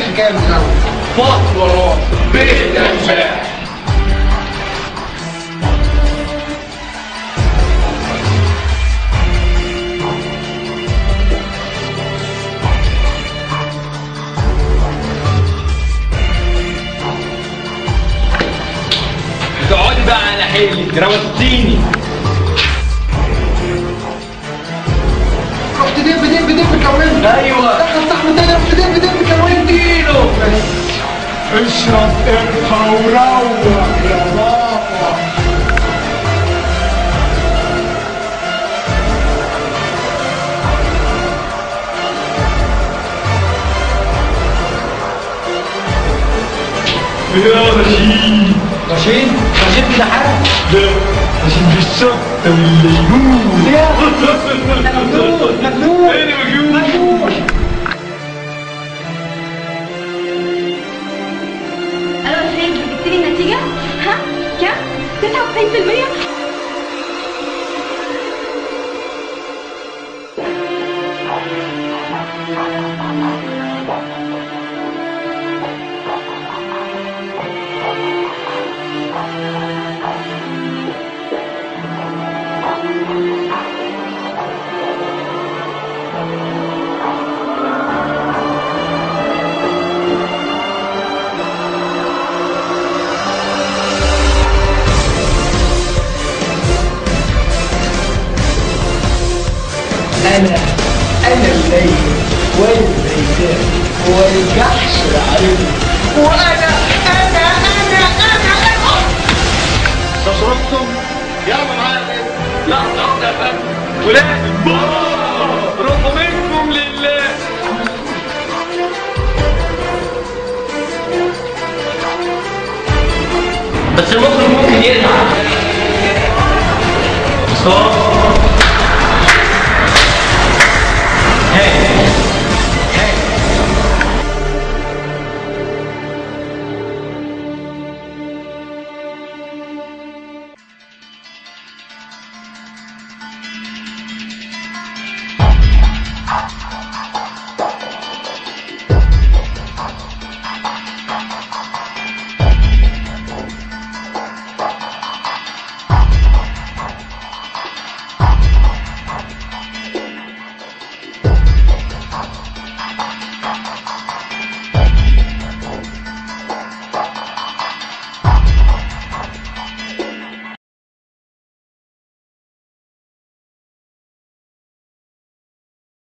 الحكايه من الاول فصل وراه بيت أنشاء تقعدي بقى على حيلك روستيني رحت دب دب دب كونت ايوه دخل صاحبه تاني رحت دب دب كونت اديله اشرب ارفع وروح يا بابا يا رشيد رشيد رشيد كده حاجه لا رشيد بالشطة والليمون يا مجنون مجنون انا مجنون انا وشيخ جبت لي النتيجه ها كام 99% انا انا الليل والبيتان والجحش العريض وانا انا انا انا انا تصرفتم يلا معايا لا ضغط يا فندم ولازم روحوا منكم لله بس المخرج ممكن يزعل صح